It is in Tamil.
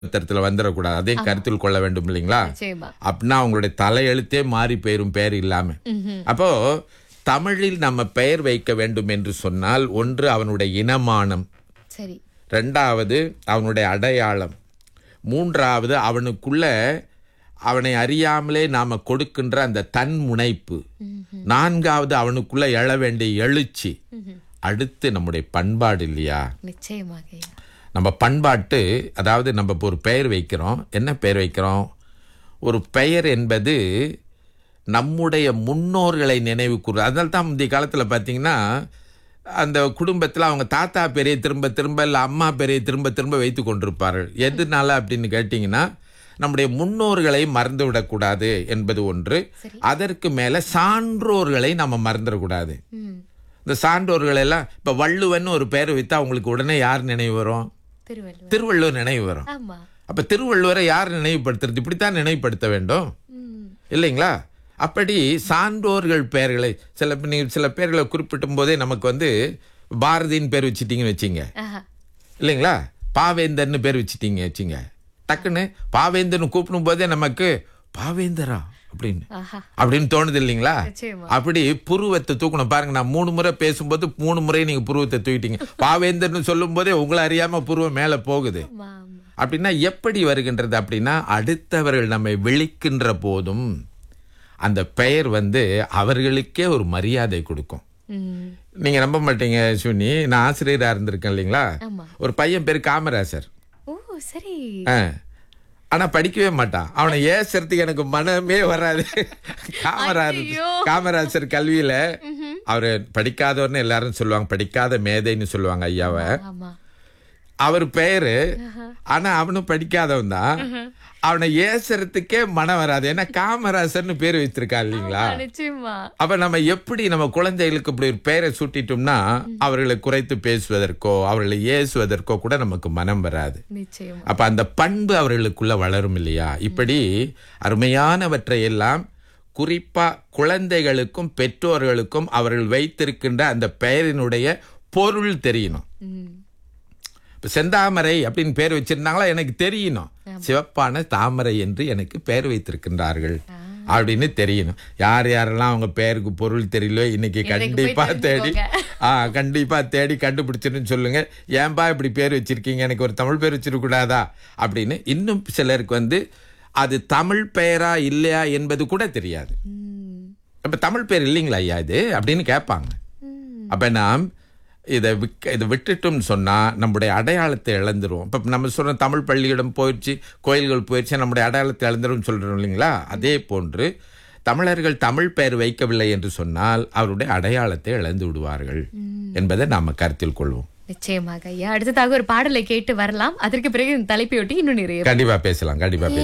தரத்துல வந்துடக்கூடாது அதையும் கருத்தில் கொள்ள வேண்டும் இல்லைங்களா நிச்சயமா அப்படின்னா அவங்களுடைய தலையெழுத்தே மாறி போயிரும் பெயர் இல்லாம அப்போ தமிழில் நம்ம பெயர் வைக்க வேண்டும் என்று சொன்னால் ஒன்று அவனுடைய இனமானம் சரி ரெண்டாவது அவனுடைய அடையாளம் மூன்றாவது அவனுக்குள்ள அவனை அறியாமலே நாம கொடுக்கின்ற அந்த தன் முனைப்பு நான்காவது அவனுக்குள்ள எழ வேண்டிய எழுச்சி அடுத்து நம்முடைய பண்பாடு இல்லையா நிச்சயமாக ஐயா நம்ம பண்பாட்டு அதாவது நம்ம இப்போ ஒரு பெயர் வைக்கிறோம் என்ன பெயர் வைக்கிறோம் ஒரு பெயர் என்பது நம்முடைய முன்னோர்களை நினைவு கூறு அதனால தான் முந்தைய காலத்தில் பார்த்தீங்கன்னா அந்த குடும்பத்தில் அவங்க தாத்தா பெரிய திரும்ப திரும்ப இல்லை அம்மா பெரிய திரும்ப திரும்ப வைத்து கொண்டிருப்பார்கள் எதுனால அப்படின்னு கேட்டிங்கன்னா நம்முடைய முன்னோர்களை மறந்து விடக்கூடாது என்பது ஒன்று அதற்கு மேலே சான்றோர்களை நம்ம மறந்துடக்கூடாது ம் இந்த சான்றோர்கள் எல்லாம் இப்போ வள்ளுவன் ஒரு பெயர் வைத்தா அவங்களுக்கு உடனே யார் நினைவு வரும் திருவள்ளுவர் திருவள்ளுவர் நினைவு வரும் ஆமா அப்ப திருவள்ளுவரை யார் நினைவுபடுத்துறது இப்படித்தான் நினைவுபடுத்த வேண்டும் ம் இல்லைங்களா அப்படி சான்றோர்கள் பெயர்களை சில நீ சில பேர்களை குறிப்பிட்டும் போதே நமக்கு வந்து பாரதின்னு பேர் வச்சிட்டீங்கன்னு வச்சிங்க ஆஹா இல்லைங்களா பாவேந்தர்னு பேர் வச்சிட்டீங்க வச்சிங்க டக்குன்னு பாவேந்தர்னு கூப்பிடும் போதே நமக்கு பாவேந்தரா அப்படின்னு ஆஹா அப்படின்னு தோணுது இல்லைங்களா நிச்சயமா அப்படி புருவத்தை தூக்கணும் பாருங்க நான் மூணு முறை பேசும்போது மூணு முறை நீங்க புருவத்தை தூக்கிட்டீங்க பாவேந்தர்னு சொல்லும் போதே உங்களை அறியாம புருவம் மேல போகுது ஆமா ஆமா அப்படின்னா எப்படி வருகின்றது அப்படின்னா அடுத்தவர்கள் நம்மை விழிக்கின்ற போதும் அந்த பெயர் வந்து அவர்களுக்கே ஒரு மரியாதை கொடுக்கும் ம் நீங்க நம்ப மாட்டீங்க சுனி நான் ஆசிரியரா இருந்திருக்கேன் இல்லைங்களா ஆமா ஒரு பையன் பேர் காமராசர் ஓ சரி ஆ. ஆனா படிக்கவே மாட்டான் அவனை ஏசுறதுக்கு எனக்கு மனமே வராது காமராஜர் ஐயையோ. காமராஜர் கல்வியில அவரு படிக்காதவர்னு எல்லாரும் சொல்லுவாங்க படிக்காத மேதைன்னு சொல்லுவாங்க ஐயாவை ஆமா அவர் பெயரு ஆனா அவனும் படிக்காதவன் தான் அவனை ஏசுறதுக்கே மனம் வராது ஏன்னா காமராசர்னு பேர் வச்சிருக்கா இல்லைங்களா ஆ, நிச்சயமா அப்ப நம்ம எப்படி நம்ம குழந்தைகளுக்கு இப்படி ஒரு பெயரை சூட்டிட்டோம்னா அவர்களை குறைத்து பேசுவதற்கோ அவர்களை ஏசுவதற்கோ கூட நமக்கு மனம் வராது நிச்சயமா அப்ப அந்த பண்பு அவர்களுக்குள்ள வளரும் இல்லையா இப்படி அருமையானவற்றை எல்லாம் குறிப்பா குழந்தைகளுக்கும் பெற்றோர்களுக்கும் அவர்கள் வைத்திருக்கின்ற அந்த பெயரினுடைய பொருள் தெரியணும் ம் இப்ப செந்தாமரை அப்படின்னு பேர் வச்சிருந்தாங்களா எனக்கு தெரியணும் சிவப்பான தாமரை என்று எனக்கு பெயர் வைத்திருக்கின்றார்கள் அப்படின்னு தெரியணும் யார் யாரெல்லாம் அவங்க பெயருக்கு பொருள் தெரியலையோ இன்னைக்கு போய் கண்டிப்பா தேடி தெரிஞ்சுக்கோங்க. ஆ கண்டிப்பா தேடி கண்டுபிடிச்சிருன்னு சொல்லுங்க ஏன்பா இப்படி பேர் வச்சிருக்கீங்க எனக்கு ஒரு தமிழ் பேர் வச்சிருக்க கூடாதா அப்படின்னு இன்னும் சிலருக்கு வந்து அது தமிழ் பெயரா இல்லையா என்பது கூட தெரியாது ம் அப்ப தமிழ் பேர் இல்லைங்களா ஐயா இது அப்படின்னு கேட்பாங்க ம் அப்ப நாம் இதை விக்க இதை விட்டுட்டோம்னு சொன்னா நம்முடைய அடையாளத்தை இழந்துருவோம் இப்ப நம்ம சொல்ற தமிழ் பள்ளியிடம் போயிடுச்சு கோயில்கள் போயிடுச்சு நம்முடைய அடையாளத்தை இழந்துரும் சொல்றோம் இல்லைங்களா அதே போன்று தமிழர்கள் தமிழ் பெயர் வைக்கவில்லை என்று சொன்னால் அவருடைய அடையாளத்தை இழந்து விடுவார்கள் என்பதை நாம கருத்தில் கொள்வோம் நிச்சயமாக ஐயா அடுத்ததாக ஒரு பாடலை கேட்டு வரலாம் அதற்கு பிறகு இந்த தலைப்பையொட்டி இன்னும் நிறைய கண்டிப்பா பேசலாம் கண்டிப்பா பேசலாம்